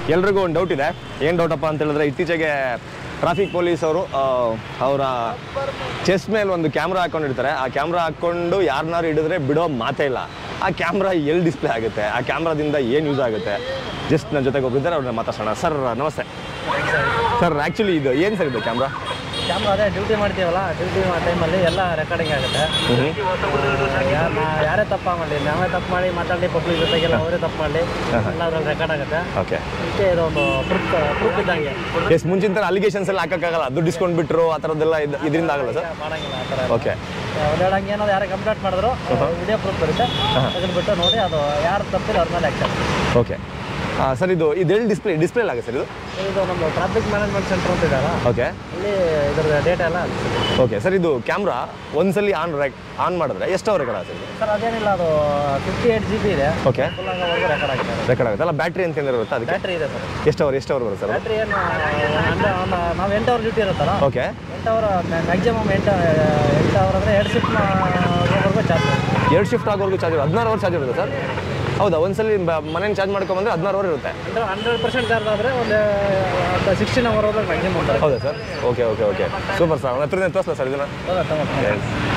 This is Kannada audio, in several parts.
ಎಲ್ರಿಗೂ ಒಂದು ಡೌಟ್ ಇದೆ ಏನು ಡೌಟಪ್ಪ ಅಂತ ಹೇಳಿದ್ರೆ ಇತ್ತೀಚೆಗೆ ಟ್ರಾಫಿಕ್ ಪೊಲೀಸ್ ಅವರು ಅವರ ಚೆಸ್ಟ್ ಮೇಲೆ ಒಂದು ಕ್ಯಾಮ್ರಾ ಹಾಕೊಂಡಿರ್ತಾರೆ ಆ ಕ್ಯಾಮ್ರಾ ಹಾಕ್ಕೊಂಡು ಯಾರನ್ನಾರು ಹಿಡಿದ್ರೆ ಬಿಡೋ ಮಾತೇ ಇಲ್ಲ ಆ ಕ್ಯಾಮ್ರಾ ಎಲ್ಲಿ ಡಿಸ್ಪ್ಲೇ ಆಗುತ್ತೆ ಆ ಕ್ಯಾಮ್ರಾದಿಂದ ಏನು ಯೂಸ್ ಆಗುತ್ತೆ ಜಸ್ಟ್ ನನ್ನ ಜೊತೆಗೆ ಒಬ್ಬರಿದ್ದಾರೆ ಅವ್ರನ್ನ ಮಾತಾಡ್ಸೋಣ ಸರ್ ನಮಸ್ತೆ ಸರ್ ಆ್ಯಕ್ಚುಲಿ ಇದು ಏನು ಸರ್ ಇದು ಕ್ಯಾಮ್ರಾ ಕ್ಯಾಮ್ರಾ ಅದೇ ಡ್ಯೂಟಿ ಮಾಡ್ತೀವಲ್ಲ ಡ್ಯೂಟಿ ಟೈಮಲ್ಲಿ ಎಲ್ಲ ರೆಕಾರ್ಡಿಂಗ್ ಆಗುತ್ತೆ ಯಾ- ನಾ- ಯಾರೇ ತಪ್ಪ ಮಾಡಲಿ ನಾವೇ ತಪ್ಪು ಮಾಡಿ ಮಾತಾಡಲಿ ಪಬ್ಲಿಕ್ ಜೊತೆಗೆಲ್ಲ ಅವರೇ ತಪ್ಪು ಮಾಡಲಿ ಎಲ್ಲ ಅದ್ರಲ್ಲಿ ರೆಕಾರ್ಡ್ ಆಗುತ್ತೆ ಓಕೆ ಅದಕ್ಕೆ ಇದೊಂದು ಪ್ರೂಫ್ ಪ್ರೂಫ್ ಇದ್ದಂಗೆ ಎಸ್ ಮುಂಚಿನ ಥರ ಅಲಿಗೇಷನ್ಸ್ ಎಲ್ಲ ಹಾಕೋಕ್ಕಾಗಲ್ಲ ದುಡ್ಡು ಇಸ್ಕೊಂಡು ಬಿಟ್ಟರು ಆ ಥರದ್ದೆಲ್ಲ ಇದು ಇದರಿಂದ ಆಗಲ್ಲ ಸರ್ ಮಾಡಂಗಿಲ್ಲ ಆ ಥರ ಓಕೆ ಒಂದೆರಡು ಹಂಗೆ ಏನಾದ್ರು ಯಾರೇ ಕಂಪ್ಲೇಂಟ್ ಮಾಡಿದ್ರು ವಿಡಿಯೋ ಪ್ರೂಫ್ ಬರುತ್ತೆ ಅದನ್ನ ಬಿಟ್ಟು ನೋಡಿ ಅದು ಯಾರು ತಪ್ಪಿಲ್ಲ ಅವ್ರ ಮೇಲೆ ಆ್ಯಕ್ಷನ್ ಓಕೆ ಸರ್ ಇದು ಇದೆಲ್ಲಿ ಡಿಸ್ಪ್ಲೇ ಡಿಸ್ಪ್ಲೇ ಆಗುತ್ತೆ ಸರ್ ಇದು ಇದು ನಮ್ಮ ಟ್ರಾಫಿಕ್ ಮ್ಯಾನೇಜ್ಮೆಂಟ್ ಸೆಂಟರ್ ಅಂತ ಇದೆಯಲ್ಲ ಓಕೆ ಅಲ್ಲಿ ಇದ್ರ ಡೇಟಾ ಎಲ್ಲ ಓಕೆ ಸರ್ ಇದು ಕ್ಯಾಮ್ರಾ ಒಂದ್ಸಲಿ ಆನ್ ರೆಕ್ ಆನ್ ಮಾಡಿದ್ರೆ ಎಷ್ಟು ಅವರ್ ರೆಕಾರ್ಡ್ ಆಗುತ್ತೆ ಸರ್ ಅದೇನಿಲ್ಲ ಅದು ಫಿಫ್ಟಿ ಏಟ್ ಜಿ ಬಿ ಇದೆ ಓಕೆ ಫುಲ್ ಹಂಗವರೆಗೂ ರೆಕಾರ್ಡ್ ಆಗಿದೆ ರೆಕಾರ್ಡ್ ಆಗುತ್ತೆ ಅಲ್ಲ ಬ್ಯಾಟ್ರಿ ಅಂತ ಏನಾರು ಇರುತ್ತೆ ಅದಕ್ಕೆ ಬ್ಯಾಟ್ರಿ ಇದೆ ಸರ್ ಎಷ್ಟು ಅವರ್ ಎಷ್ಟು ಅವರ್ ಬರುತ್ತೆ ಸರ್ ಬ್ಯಾಟ್ರಿ ಏನು ಅಂದ್ರೆ ಒಂದು ನಾವು ಎಂಟು ಅವರ್ ಡ್ಯೂಟಿ ಇರುತ್ತಲ್ಲ ಓಕೆ ಎಂಟು ಅವರ್ ಮ್ಯಾಕ್ಸಿಮಮ್ ಎಂಟು ಎಂಟು ಅವರ್ ಅಂದರೆ ಎರಡು ಶಿಫ್ಟ್ ವರೆಗೂ ಚಾರ್ಜ್ ಎರಡು ಶಿಫ್ಟ್ ಆಗೋವರೆಗೂ ಚಾರ್ಜ್ ಹದಿನಾರು ಅವರ್ ಚಾರ್ಜ್ ಇರುತ್ತೆ ಸರ್ ಹೌದಾ ಒಂದ್ಸಲಿ ಮನೇಲಿ ಚಾರ್ಜ್ ಮಾಡ್ಕೊಂಬಂದ್ರೆ ಹದಿನಾರು ಅವರ್ ಇರುತ್ತೆ ಅಂದರೆ ಹಂಡ್ರೆಡ್ ಪರ್ಸೆಂಟ್ ಚಾರ್ಜ್ ಆದರೆ ಒಂದು ಸಿಕ್ಸ್ಟೀನ್ ಅವರ್ ವರೆಗೂ ಮ್ಯಾಕ್ಸಿಮಮ್ ಬರುತ್ತೆ ಹೌದಾ sir okay okay okay super sir ಅವ್ನ ಹತ್ರನೇ ತೋರಿಸ್ಲಾ ಸರ್ ಇದನ್ನ ಹೌದಾ ತಮ್ಮ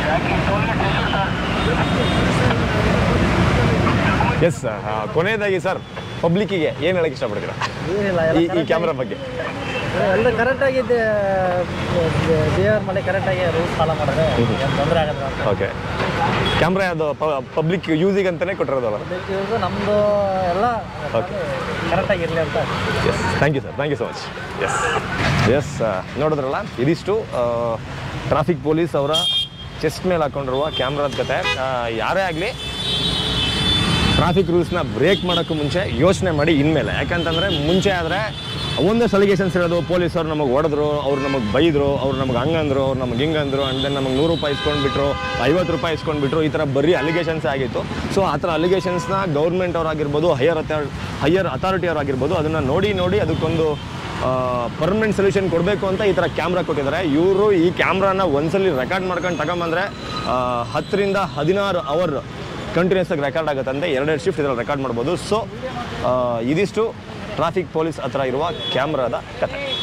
ಎಸ್ ಕೊನೆಯದಾಗಿ ಸರ್ ಪಬ್ಲಿಕ್ಕಿಗೆ ಏನು ಹೇಳಕ್ಕೆ ಇಷ್ಟಪಡ್ತೀರಾ ಏನಿಲ್ಲ ಈ ಈ ಕ್ಯಾಮ್ರಾ ಬಗ್ಗೆ ಎಲ್ಲ ಕರೆಕ್ಟಾಗಿ ಬಿಹೇವಿಯರ್ ಮಾಡಿ ಕರೆಕ್ಟಾಗಿ ರೂಲ್ಸ್ ಫಾಲೋ ಮಾಡಿದ್ರೆ ಏನು ತೊಂದರೆ ಆಗೋದಿಲ್ಲ ಅಂತ ಓಕೆ ಕ್ಯಾಮ್ರಾ ಯಾವುದು ಪಬ್ಲಿಕ್ ಯೂಸಿಗೆ ಅಂತಲೇ ಕೊಟ್ಟಿರೋದಲ್ಲ ಅದಕ್ಕೆ use ನಮ್ಮದು ಎಲ್ಲ ಕರೆಕ್ಟಾಗಿ ಇರಲಿ ಅಂತ yes thank you sir thank you so much yes yes ನೋಡಿದ್ರಲ್ಲ ಇದಿಷ್ಟು ಟ್ರಾಫಿಕ್ ಪೊಲೀಸ್ ಅವರ ಚೆಸ್ಟ್ ಮೇಲೆ ಹಾಕೊಂಡಿರುವ ಕ್ಯಾಮ್ರಾದ ಕತೆ ಆ, ಯಾರೇ ಆಗಲಿ ಟ್ರಾಫಿಕ್ ರೂಲ್ಸ್ನ ಬ್ರೇಕ್ ಮಾಡೋಕ್ಕೂ ಮುಂಚೆ ಯೋಚನೆ ಮಾಡಿ ಇನ್ಮೇಲೆ ಯಾಕಂತಂದರೆ ಮುಂಚೆ ಆದರೆ ಒಂದಷ್ಟು ಅಲಿಗೇಷನ್ಸ್ ಇರೋದು ಪೊಲೀಸರು ನಮಗೆ ಹೊಡೆದ್ರು ಅವ್ರು ನಮಗೆ ಬೈದರು ಅವ್ರು ನಮಗೆ ಹಂಗಂದ್ರು ಅವ್ರು ನಮಗೆ ಹಿಂಗಂದ್ರು ಆ್ಯಂಡ್ ದೆನ್ ನಮಗೆ ನೂರು ರೂಪಾಯಿ ಇಸ್ಕೊಂಡ್ಬಿಟ್ರು ಐವತ್ತು ರೂಪಾಯಿ ಇಸ್ಕೊಂಡ್ಬಿಟ್ರು ಈ ಥರ ಬರೀ ಅಲಿಗೇಷನ್ಸ್ ಆಗಿತ್ತು ಸೊ ಆ ಥರ ಅಲಿಗೇಷನ್ಸ್ನ ಗೌರ್ಮೆಂಟ್ ಅವರಾಗಿರ್ಬೋದು ಹೈಯರ್ ಅಥಾ ಹೈಯರ್ ಅಥಾರಿಟಿ ಅವರಾಗಿರ್ಬೋದು ಅದನ್ನು ನೋಡಿ ನೋಡಿ ಅದಕ್ಕೊಂದು ಪರ್ಮನೆಂಟ್ ಸೊಲ್ಯೂಷನ್ ಕೊಡಬೇಕು ಅಂತ ಈ ಥರ ಕ್ಯಾಮ್ರಾ ಕೊಟ್ಟಿದ್ದಾರೆ ಇವರು ಈ ಕ್ಯಾಮ್ರಾನ ಒಂದ್ಸಲಿ ರೆಕಾರ್ಡ್ ಮಾಡ್ಕೊಂಡು ತಗೊಂಬಂದರೆ ಹತ್ತರಿಂದ ಹದಿನಾರು ಅವರ್ ಕಂಟಿನ್ಯೂಸ್ ಆಗಿ ರೆಕಾರ್ಡ್ ಆಗುತ್ತೆ ಅಂದರೆ ಎರಡೆರಡು ಶಿಫ್ಟ್ ಇದರಲ್ಲಿ ರೆಕಾರ್ಡ್ ಮಾಡ್ಬೋದು ಸೊ ಇದಿಷ್ಟು ಟ್ರಾಫಿಕ್ ಪೊಲೀಸ್ ಹತ್ರ ಇರುವ ಕ್ಯಾಮ್ರಾದ ಕತೆ